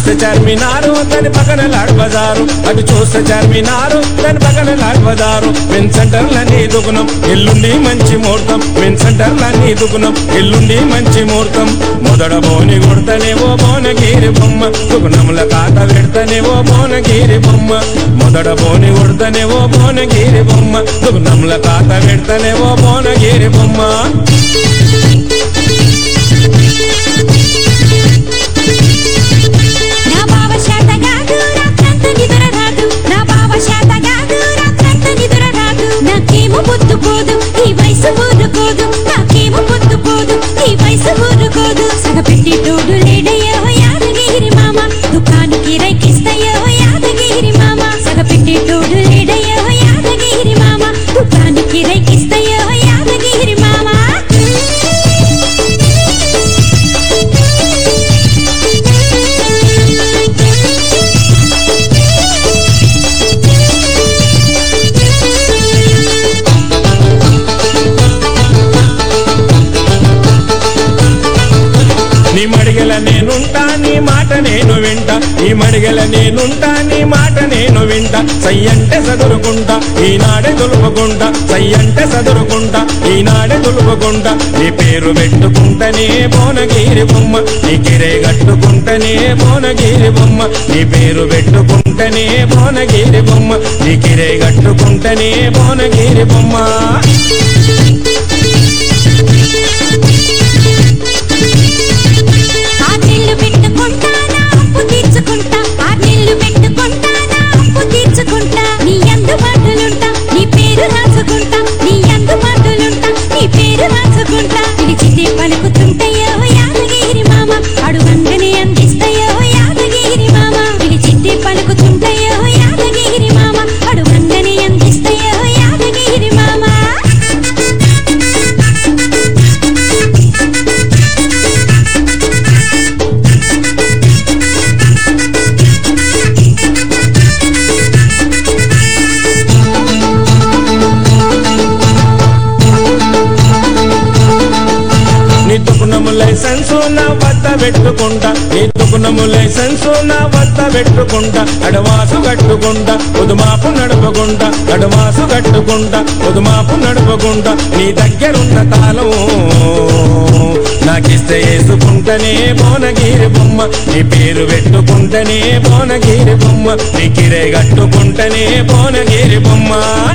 చూస్తే చార్మినారు దాని పక్కన లాడ్ బజారు అటు చూస్తే చార్మినారు దాని పక్కన లాడ్ బజారు మెన్ సెంటర్లన్నీ దుకుణం ఎల్లుండి మంచి ముహూర్తం మెన్ సెంటర్లన్నీ దుకుణం ఎల్లుండి మంచి ముహూర్తం మొదట బోని కొడతనేవో బోనగిరి బొమ్మ దుకుణముల కాత పెడతనేవో బోనగిరి బొమ్మ మొదట బోని కొడతనేవో బోనగిరి బొమ్మ దుకుణముల కాత పెడతనేవో బోనగిరి బొమ్మ నా బావ శాతగాడు రాత్రంత నిద్ర రాదు నా బావ శాతగాడు రాత్రంత నిద్ర రాదు నాకేమో పొద్దు పోదు ఈ వయసు ఊరుకోదు నాకేమో పొద్దు పోదు ఈ వయసు ఊరుకోదు సగపెట్టి తోడు లేడయ్యో యాదగిరి మామ దుకాణానికి రైకిస్తయ్యో యాదగిరి మామ సగపెట్టి తోడు లేడయ్యో యాదగిరి మామ దుకాణానికి రైకిస్తయ్యో యాదగిరి మామ నీ మడిగల నేనుంటా నీ మాట నేను వింటా నీ మడిగల నేనుంటా నీ మాట నేను వింటా సయ్యంటే చదురుకుంటా ఈనాడే దులుపుకుంటా సయ్యంటే చదురుకుంటా ఈనాడే దులుపుకుంటా నీ పేరు పెట్టుకుంటనే బోనగిరి బొమ్మ నీ కిరే కట్టుకుంటనే బోనగిరి బొమ్మ నీ పేరు పెట్టుకుంటనే బోనగిరి బొమ్మ నీ కిరే కట్టుకుంటనే బోనగిరి బొమ్మ ఆర్నెల్లు పెట్టుకుంటానా అప్పు తీర్చుకుంటా ఆర్నెల్లు పెట్టుకుంటానా అప్పు తీర్చుకుంటా నీ అందుబాటులుంటా నీ పేరు రాసుకుంటా నీ అందుబాటులుంటా నీ పేరు రాసుకుంటా పిలిచితే పలుకుతుంటాయో యాదగిరి మామ అడుగంగనే అందిస్తాయో యాదగిరి మామ పిలిచితే పలుకుతుంటాయో యాదగిరి మామ అడుగంగనే అందిస్తాయో యాదగిరి మామ నీ దుకుణము లైసెన్సు నా వద్ద పెట్టుకుంటా నీ దుకుణము లైసెన్సు నా వద్ద పెట్టుకుంటా అడవాసు కట్టుకుంటా పొదుమాపు నడుపుకుంటా అడవాసు కట్టుకుంటా పొదుమాపు నడుపుకుంటా నీ దగ్గరున్న తాళం నాకిస్తే వేసుకుంటనే బోనగిరి బొమ్మ నీ పేరు పెట్టుకుంటనే బోనగిరి బొమ్మ నీ కిరే కట్టుకుంటనే బోనగిరి బొమ్మ